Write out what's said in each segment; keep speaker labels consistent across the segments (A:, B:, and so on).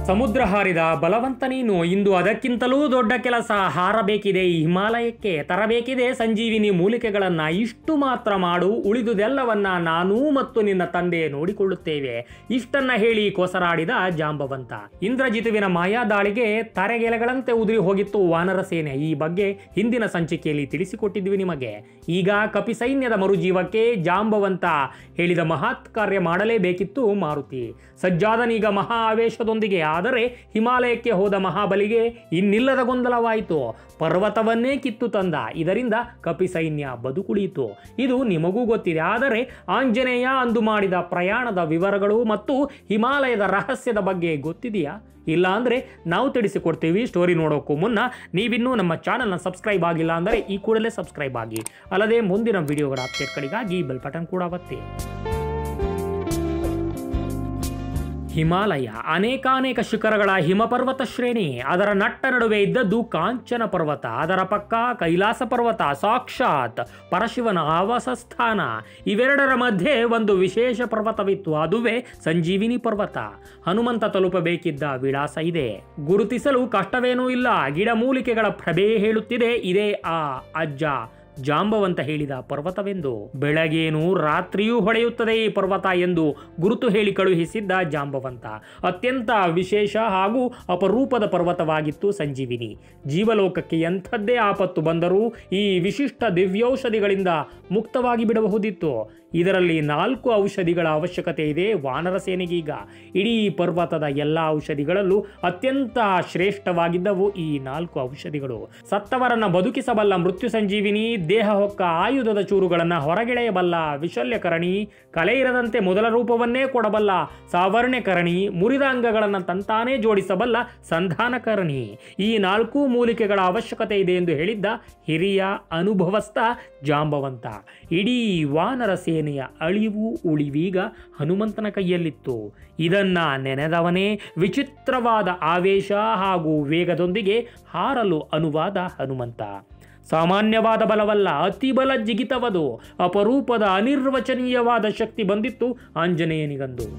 A: ಸಮುದ್ರ ಹಾರಿದ ಬಲವಂತ ನೀನು ಇಂದು ಅದಕ್ಕಿಂತಲೂ ದೊಡ್ಡ ಕೆಲಸ ಹಾರಬೇಕಿದೆ ಈ ಹಿಮಾಲಯಕ್ಕೆ ತರಬೇಕಿದೆ ಸಂಜೀವಿನಿ ಮೂಲಿಕೆಗಳನ್ನ ಇಷ್ಟು ಮಾತ್ರ ಮಾಡು ಉಳಿದುದೆಲ್ಲವನ್ನ ನಾನೂ ಮತ್ತು ನಿನ್ನ ತಂದೆ ನೋಡಿಕೊಳ್ಳುತ್ತೇವೆ ಇಷ್ಟನ್ನ ಹೇಳಿ ಕೊಸರಾಡಿದ ಜಾಂಬವಂತ ಇಂದ್ರಜಿತುವಿನ ಮಾಯಾದಾಳಿಗೆ ತರೆಗೆಲೆಗಳಂತೆ ಉದುರಿ ಹೋಗಿತ್ತು ವಾನರ ಸೇನೆ ಈ ಬಗ್ಗೆ ಹಿಂದಿನ ಸಂಚಿಕೆಯಲ್ಲಿ ತಿಳಿಸಿಕೊಟ್ಟಿದ್ವಿ ನಿಮಗೆ ಈಗ ಕಪಿ ಸೈನ್ಯದ ಮರುಜೀವಕ್ಕೆ ಜಾಂಬವಂತ ಹೇಳಿದ ಮಹತ್ ಕಾರ್ಯ ಮಾಡಲೇಬೇಕಿತ್ತು ಮಾರುತಿ ಸಜ್ಜಾದನೀಗ ಮಹಾ ಆವೇಶದೊಂದಿಗೆ ಆದರೆ ಹಿಮಾಲಯಕ್ಕೆ ಹೋದ ಮಹಾಬಲಿಗೆ ಇನ್ನಿಲ್ಲದ ಗೊಂದಲವಾಯಿತು ಪರ್ವತವನ್ನೇ ಕಿತ್ತು ತಂದ ಇದರಿಂದ ಕಪಿ ಸೈನ್ಯ ಬದುಕುಳಿಯಿತು ಇದು ನಿಮಗೂ ಗೊತ್ತಿದೆ ಆದರೆ ಆಂಜನೇಯ ಅಂದು ಮಾಡಿದ ಪ್ರಯಾಣದ ವಿವರಗಳು ಮತ್ತು ಹಿಮಾಲಯದ ರಹಸ್ಯದ ಬಗ್ಗೆ ಗೊತ್ತಿದೆಯಾ ಇಲ್ಲ ಅಂದರೆ ನಾವು ತಿಳಿಸಿಕೊಡ್ತೀವಿ ಸ್ಟೋರಿ ನೋಡೋಕ್ಕೂ ಮುನ್ನ ನೀವಿನ್ನೂ ನಮ್ಮ ಚಾನಲ್ನ ಸಬ್ಸ್ಕ್ರೈಬ್ ಆಗಿಲ್ಲ ಅಂದರೆ ಈ ಕೂಡಲೇ ಸಬ್ಸ್ಕ್ರೈಬ್ ಆಗಿ ಅಲ್ಲದೆ ಮುಂದಿನ ವಿಡಿಯೋಗಳ ಅಪ್ಡೇಟ್ಗಳಿಗಾಗಿ ಬೆಲ್ ಬಟನ್ ಕೂಡ ಒತ್ತಿ ಹಿಮಾಲಯ ಅನೇಕಾನೇಕ ಶಿಖರಗಳ ಹಿಮಪರ್ವತ ಶ್ರೇಣಿ ಅದರ ನಟ್ಟ ನಡುವೆ ಇದ್ದದ್ದು ಕಾಂಚನ ಪರ್ವತ ಅದರ ಪಕ್ಕ ಕೈಲಾಸ ಪರ್ವತ ಸಾಕ್ಷಾತ್ ಪರಶಿವನ ಆವಾಸ ಸ್ಥಾನ ಇವೆರಡರ ಮಧ್ಯೆ ಒಂದು ವಿಶೇಷ ಪರ್ವತವಿತ್ತು ಅದುವೇ ಸಂಜೀವಿನಿ ಪರ್ವತ ಹನುಮಂತ ತಲುಪಬೇಕಿದ್ದ ವಿಳಾಸ ಇದೆ ಗುರುತಿಸಲು ಕಷ್ಟವೇನೂ ಇಲ್ಲ ಗಿಡಮೂಲಿಕೆಗಳ ಪ್ರಭೆ ಹೇಳುತ್ತಿದೆ ಇದೇ ಆ ಅಜ್ಜ ಜಾಂಬವಂತ ಹೇಳಿದ ಪರ್ವತವೆಂದು ಬೆಳಗೇನು ರಾತ್ರಿಯೂ ಹೊಳೆಯುತ್ತದೆ ಈ ಪರ್ವತ ಎಂದು ಗುರುತು ಹೇಳಿ ಕಳುಹಿಸಿದ್ದ ಜಾಂಬವಂತ ಅತ್ಯಂತ ವಿಶೇಷ ಹಾಗೂ ಅಪರೂಪದ ಪರ್ವತವಾಗಿತ್ತು ಸಂಜೀವಿನಿ ಜೀವಲೋಕಕ್ಕೆ ಎಂಥದ್ದೇ ಆಪತ್ತು ಬಂದರೂ ಈ ವಿಶಿಷ್ಟ ದಿವ್ಯೌಷಧಿಗಳಿಂದ ಮುಕ್ತವಾಗಿ ಬಿಡಬಹುದಿತ್ತು ಇದರಲ್ಲಿ ನಾಲ್ಕು ಔಷಧಿಗಳ ಅವಶ್ಯಕತೆ ಇದೆ ವಾನರ ಸೇನೆಗೀಗ ಇಡೀ ಪರ್ವತದ ಎಲ್ಲ ಔಷಧಿಗಳಲ್ಲೂ ಅತ್ಯಂತ ಶ್ರೇಷ್ಠವಾಗಿದ್ದವು ಈ ನಾಲ್ಕು ಔಷಧಿಗಳು ಸತ್ತವರನ್ನ ಬದುಕಿಸಬಲ್ಲ ಮೃತ್ಯು ಸಂಜೀವಿನಿ ದೇಹ ಹೊಕ್ಕ ಆಯುಧದ ಚೂರುಗಳನ್ನು ಹೊರಗೆಳೆಯಬಲ್ಲ ವಿಶಲ್ಯಕರಣಿ ಕಲೆ ಇರದಂತೆ ಮೊದಲ ರೂಪವನ್ನೇ ಕೊಡಬಲ್ಲ ಸಾವರ್ಣ್ಯಕರಣಿ ಮುರಿದ ಅಂಗಗಳನ್ನು ತಂತಾನೇ ಜೋಡಿಸಬಲ್ಲ ಸಂಧಾನಕರಣಿ ಈ ನಾಲ್ಕು ಮೂಲಿಕೆಗಳ ಅವಶ್ಯಕತೆ ಇದೆ ಎಂದು ಹೇಳಿದ್ದ ಹಿರಿಯ ಅನುಭವಸ್ಥ ಜಾಂಬವಂತ ಇಡೀ ವಾನರ ಸೇನೆಯ ಅಳಿವು ಉಳಿವೀಗ ಹನುಮಂತನ ಕೈಯಲ್ಲಿತ್ತು ಇದನ್ನ ನೆನೆದವನೇ ವಿಚಿತ್ರವಾದ ಆವೇಶ ಹಾಗೂ ವೇಗದೊಂದಿಗೆ ಹಾರಲು ಅನುವಾದ ಹನುಮಂತ ಸಾಮಾನ್ಯವಾದ ಬಲವಲ್ಲ ಅತಿ ಬಲ ಜಿಗಿತವದು ಅಪರೂಪದ ಅನಿರ್ವಚನೀಯವಾದ ಶಕ್ತಿ ಬಂದಿತ್ತು ಆಂಜನೇಯನಿಗಂದು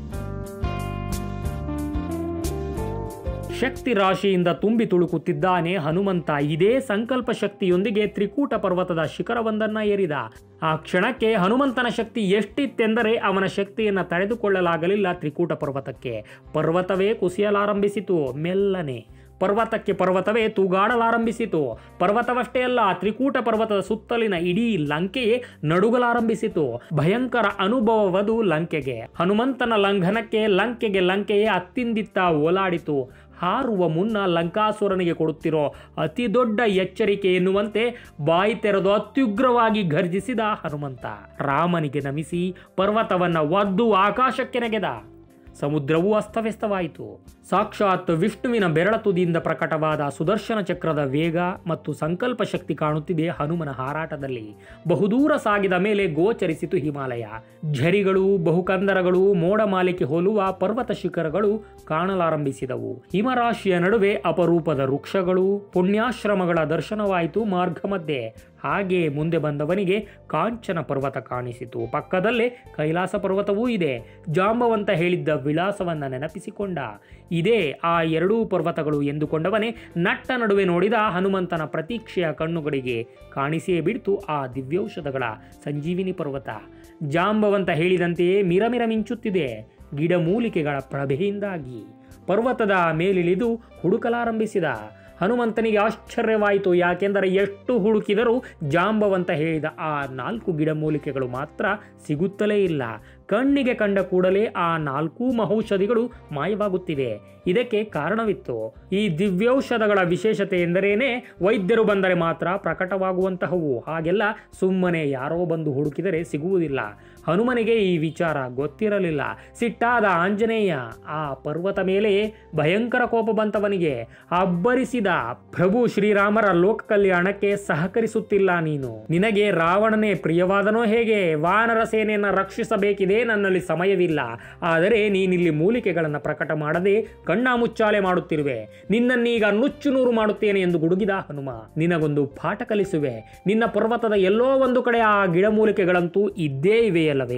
A: ಶಕ್ತಿ ರಾಶಿಯಿಂದ ತುಂಬಿ ತುಳುಕುತ್ತಿದ್ದಾನೆ ಹನುಮಂತ ಇದೇ ಸಂಕಲ್ಪ ಶಕ್ತಿಯೊಂದಿಗೆ ತ್ರಿಕೂಟ ಪರ್ವತದ ಶಿಖರವೊಂದನ್ನ ಏರಿದ ಆ ಕ್ಷಣಕ್ಕೆ ಹನುಮಂತನ ಶಕ್ತಿ ಎಷ್ಟಿತ್ತೆಂದರೆ ಅವನ ಶಕ್ತಿಯನ್ನು ತಡೆದುಕೊಳ್ಳಲಾಗಲಿಲ್ಲ ತ್ರಿಕೂಟ ಪರ್ವತಕ್ಕೆ ಪರ್ವತವೇ ಕುಸಿಯಲಾರಂಭಿಸಿತು ಮೆಲ್ಲನೆ ಪರ್ವತಕ್ಕೆ ಪರ್ವತವೇ ತೂಗಾಡಲಾರಂಭಿಸಿತು ಪರ್ವತವಷ್ಟೇ ಅಲ್ಲ ತ್ರಿಕೂಟ ಪರ್ವತದ ಸುತ್ತಲಿನ ಇಡೀ ಲಂಕೆಯೇ ನಡುಗಲಾರಂಭಿಸಿತು ಭಯಂಕರ ಅನುಭವವದು ಲಂಕೆಗೆ ಹನುಮಂತನ ಲಂಘನಕ್ಕೆ ಲಂಕೆಗೆ ಲಂಕೆಯೇ ಅತ್ತಿಂದಿತ್ತ ಓಲಾಡಿತು ಹಾರುವ ಮುನ್ನ ಲಂಕಾಸುರನಿಗೆ ಕೊಡುತ್ತಿರೋ ಅತಿ ದೊಡ್ಡ ಎಚ್ಚರಿಕೆ ಎನ್ನುವಂತೆ ಬಾಯಿ ತೆರೆದು ಅತ್ಯುಗ್ರವಾಗಿ ಘರ್ಜಿಸಿದ ಹನುಮಂತ ರಾಮನಿಗೆ ನಮಿಸಿ ಪರ್ವತವನ್ನ ಒದ್ದು ಆಕಾಶಕ್ಕೆ ನೆಗೆದ ಸಮುದ್ರವೂ ಅಸ್ತವ್ಯಸ್ತವಾಯಿತು ಸಾಕ್ಷಾತ್ ವಿಷ್ಣುವಿನ ಬೆರಳ ತುದಿಯಿಂದ ಪ್ರಕಟವಾದ ಸುದರ್ಶನ ಚಕ್ರದ ವೇಗ ಮತ್ತು ಸಂಕಲ್ಪ ಶಕ್ತಿ ಕಾಣುತ್ತಿದೆ ಹನುಮನ ಹಾರಾಟದಲ್ಲಿ ಬಹುದೂರ ಸಾಗಿದ ಮೇಲೆ ಗೋಚರಿಸಿತು ಹಿಮಾಲಯ ಝರಿಗಳು ಬಹುಕಂದರಗಳು ಮೋಡಮಾಲಿಕೆ ಹೋಲುವ ಪರ್ವತ ಶಿಖರಗಳು ಕಾಣಲಾರಂಭಿಸಿದವು ಹಿಮರಾಶಿಯ ನಡುವೆ ಅಪರೂಪದ ವೃಕ್ಷಗಳು ಪುಣ್ಯಾಶ್ರಮಗಳ ದರ್ಶನವಾಯಿತು ಮಾರ್ಗ ಮಧ್ಯೆ ಹಾಗೆ ಮುಂದೆ ಬಂದವನಿಗೆ ಕಾಂಚನ ಪರ್ವತ ಕಾಣಿಸಿತು ಪಕ್ಕದಲ್ಲೇ ಕೈಲಾಸ ಪರ್ವತವೂ ಇದೆ ಜಾಂಬವಂತ ಹೇಳಿದ್ದ ವಿಳಾಸವನ್ನ ನೆನಪಿಸಿಕೊಂಡ ಇದೇ ಆ ಎರಡೂ ಪರ್ವತಗಳು ಎಂದುಕೊಂಡವನೇ ನಟ್ಟ ನಡುವೆ ನೋಡಿದ ಹನುಮಂತನ ಪ್ರತೀಕ್ಷೆಯ ಕಣ್ಣುಗಳಿಗೆ ಕಾಣಿಸಿಯೇ ಬಿಡ್ತು ಆ ದಿವ್ಯೌಷಧಗಳ ಸಂಜೀವಿನಿ ಪರ್ವತ ಜಾಂಬವಂತ ಹೇಳಿದಂತೆಯೇ ಮಿರಮಿರ ಮಿಂಚುತ್ತಿದೆ ಗಿಡಮೂಲಿಕೆಗಳ ಪ್ರಭೆಯಿಂದಾಗಿ ಪರ್ವತದ ಮೇಲಿಳಿದು ಹುಡುಕಲಾರಂಭಿಸಿದ ಹನುಮಂತನಿಗೆ ಆಶ್ಚರ್ಯವಾಯಿತು ಯಾಕೆಂದರೆ ಎಷ್ಟು ಹುಡುಕಿದರೂ ಜಾಂಬವಂತ ಹೇಳಿದ ಆ ನಾಲ್ಕು ಗಿಡಮೂಲಿಕೆಗಳು ಮಾತ್ರ ಸಿಗುತ್ತಲೇ ಇಲ್ಲ ಕಣ್ಣಿಗೆ ಕಂಡ ಕೂಡಲೇ ಆ ನಾಲ್ಕೂ ಮಹೌಷಧಿಗಳು ಮಾಯವಾಗುತ್ತಿವೆ ಇದಕ್ಕೆ ಕಾರಣವಿತ್ತು ಈ ದಿವ್ಯೌಷಧಗಳ ವಿಶೇಷತೆ ಎಂದರೇನೆ ವೈದ್ಯರು ಬಂದರೆ ಮಾತ್ರ ಪ್ರಕಟವಾಗುವಂತಹವು ಹಾಗೆಲ್ಲ ಸುಮ್ಮನೆ ಯಾರೋ ಬಂದು ಹುಡುಕಿದರೆ ಸಿಗುವುದಿಲ್ಲ ಹನುಮನಿಗೆ ಈ ವಿಚಾರ ಗೊತ್ತಿರಲಿಲ್ಲ ಸಿಟ್ಟಾದ ಆಂಜನೇಯ ಆ ಪರ್ವತ ಮೇಲೆ ಭಯಂಕರ ಕೋಪ ಬಂತವನಿಗೆ ಅಬ್ಬರಿಸಿದ ಪ್ರಭು ಶ್ರೀರಾಮರ ಲೋಕ ಕಲ್ಯಾಣಕ್ಕೆ ಸಹಕರಿಸುತ್ತಿಲ್ಲ ನೀನು ನಿನಗೆ ರಾವಣನೇ ಪ್ರಿಯವಾದನೋ ಹೇಗೆ ವಾನರ ಸೇನೆಯನ್ನು ರಕ್ಷಿಸಬೇಕಿದೆ ನನ್ನಲ್ಲಿ ಸಮಯವಿಲ್ಲ ಆದರೆ ನೀನಿಲ್ಲಿ ಮೂಲಿಕೆಗಳನ್ನು ಪ್ರಕಟ ಮಾಡದೆ ಕಣ್ಣ ಮುಚ್ಚಾಲೆ ಮಾಡುತ್ತಿರುವೆ ನಿನ್ನನ್ನೀಗ ನುಚ್ಚು ನೂರು ಮಾಡುತ್ತೇನೆ ಎಂದು ಗುಡುಗಿದ ಹನುಮ ನಿನಗೊಂದು ಪಾಠ ಕಲಿಸುವೆ ನಿನ್ನ ಪರ್ವತದ ಎಲ್ಲೋ ಒಂದು ಕಡೆ ಆ ಗಿಡಮೂಲಿಕೆಗಳಂತೂ ಇದ್ದೇ ಇವೆಯಲ್ಲವೇ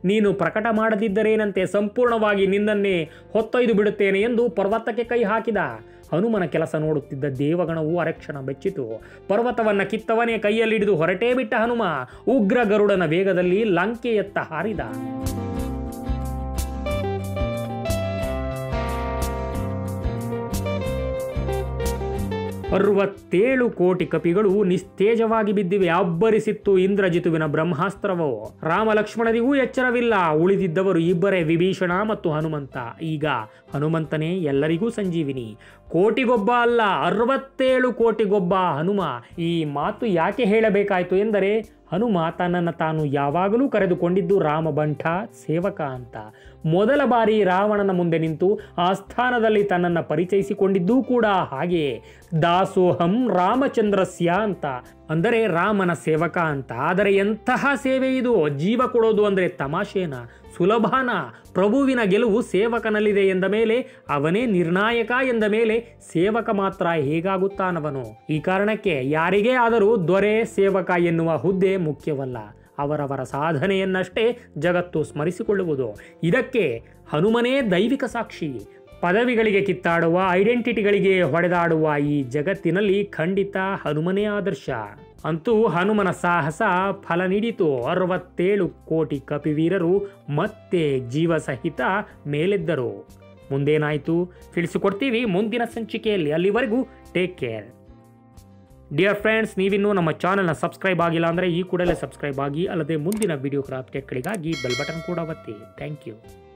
A: ನೀನು ಪ್ರಕಟ ಮಾಡದಿದ್ದರೇನಂತೆ ಸಂಪೂರ್ಣವಾಗಿ ನಿನ್ನನ್ನೇ ಹೊತ್ತೊಯ್ದು ಬಿಡುತ್ತೇನೆ ಎಂದು ಪರ್ವತಕ್ಕೆ ಕೈ ಹಾಕಿದ ಹನುಮನ ಕೆಲಸ ನೋಡುತ್ತಿದ್ದ ದೇವಗಣವು ಅರಕ್ಷಣ ಬೆಚ್ಚಿತು ಪರ್ವತವನ್ನ ಕಿತ್ತವನೇ ಕೈಯಲ್ಲಿಡಿದು ಹೊರಟೇ ಬಿಟ್ಟ ಹನುಮ ಉಗ್ರ ಗರುಡನ ವೇಗದಲ್ಲಿ ಲಂಕೆಯತ್ತ ಹಾರಿದ ಅರವತ್ತೇಳು ಕೋಟಿ ಕಪಿಗಳು ನಿಸ್ತೇಜವಾಗಿ ಬಿದ್ದಿವೆ ಅಬ್ಬರಿಸಿತ್ತು ಇಂದ್ರಜಿತುವಿನ ಬ್ರಹ್ಮಾಸ್ತ್ರವು ರಾಮ ಲಕ್ಷ್ಮಣರಿಗೂ ಎಚ್ಚರವಿಲ್ಲ ಉಳಿದಿದ್ದವರು ಇಬ್ಬರೇ ವಿಭೀಷಣ ಮತ್ತು ಹನುಮಂತ ಈಗ ಹನುಮಂತನೇ ಎಲ್ಲರಿಗೂ ಸಂಜೀವಿನಿ ಕೋಟಿಗೊಬ್ಬ ಅಲ್ಲ ಅರವತ್ತೇಳು ಕೋಟಿಗೊಬ್ಬ ಹನುಮ ಈ ಮಾತು ಯಾಕೆ ಹೇಳಬೇಕಾಯಿತು ಎಂದರೆ ಹನುಮ ತನ್ನನ್ನು ತಾನು ಯಾವಾಗಲೂ ಕರೆದುಕೊಂಡಿದ್ದು ರಾಮಬಂಠ ಸೇವಕ ಅಂತ ಮೊದಲ ಬಾರಿ ರಾವಣನ ಮುಂದೆ ನಿಂತು ಆ ಸ್ಥಾನದಲ್ಲಿ ತನ್ನನ್ನು ಪರಿಚಯಿಸಿಕೊಂಡಿದ್ದೂ ಕೂಡ ಹಾಗೆಯೇ ದಾಸೋಹಂ ರಾಮಚಂದ್ರಸ್ಯ ಅಂತ ಅಂದರೆ ರಾಮನ ಸೇವಕ ಅಂತ ಆದರೆ ಎಂತಹ ಸೇವೆ ಇದು ಜೀವ ಕೊಡೋದು ಅಂದರೆ ತಮಾಷೆನ ಸುಲಭನ ಪ್ರಭುವಿನ ಗೆಲುವು ಸೇವಕನಲ್ಲಿದೆ ಎಂದ ಮೇಲೆ ಅವನೇ ನಿರ್ಣಾಯಕ ಎಂದ ಮೇಲೆ ಸೇವಕ ಮಾತ್ರ ಹೇಗಾಗುತ್ತಾನವನು ಈ ಕಾರಣಕ್ಕೆ ಯಾರಿಗೇ ಆದರೂ ದೊರೆ ಸೇವಕ ಎನ್ನುವ ಹುದ್ದೆ ಮುಖ್ಯವಲ್ಲ ಅವರವರ ಸಾಧನೆಯನ್ನಷ್ಟೇ ಜಗತ್ತು ಸ್ಮರಿಸಿಕೊಳ್ಳುವುದು ಇದಕ್ಕೆ ಹನುಮನೇ ದೈವಿಕ ಸಾಕ್ಷಿ ಪದವಿಗಳಿಗೆ ಕಿತ್ತಾಡುವ ಐಡೆಂಟಿಟಿಗಳಿಗೆ ಹೊಡೆದಾಡುವ ಈ ಜಗತ್ತಿನಲ್ಲಿ ಖಂಡಿತ ಹನುಮನೇ ಆದರ್ಶ ಅಂತೂ ಹನುಮನ ಸಾಹಸ ಫಲ ನೀಡಿತು ಅರವತ್ತೇಳು ಕೋಟಿ ಕಪಿವೀರರು ಮತ್ತೆ ಜೀವ ಸಹಿತ ಮೇಲೆದ್ದರು ಮುಂದೇನಾಯಿತು ತಿಳಿಸಿಕೊಡ್ತೀವಿ ಮುಂದಿನ ಸಂಚಿಕೆಯಲ್ಲಿ ಅಲ್ಲಿವರೆಗೂ ಟೇಕ್ ಕೇರ್ ಡಿಯರ್ ಫ್ರೆಂಡ್ಸ್ ನೀವಿನ್ನೂ ನಮ್ಮ ಚಾನಲ್ನ ಸಬ್ಸ್ಕ್ರೈಬ್ ಆಗಿಲ್ಲ ಅಂದರೆ ಈ ಕೂಡಲೇ ಸಬ್ಸ್ಕ್ರೈಬ್ ಆಗಿ ಅಲ್ಲದೆ ಮುಂದಿನ ವಿಡಿಯೋ ಅಪ್ಡೇಟ್ಗಳಿಗಾಗಿ ಬೆಲ್ ಬಟನ್ ಕೂಡ ಒತ್ತಿ ಥ್ಯಾಂಕ್ ಯು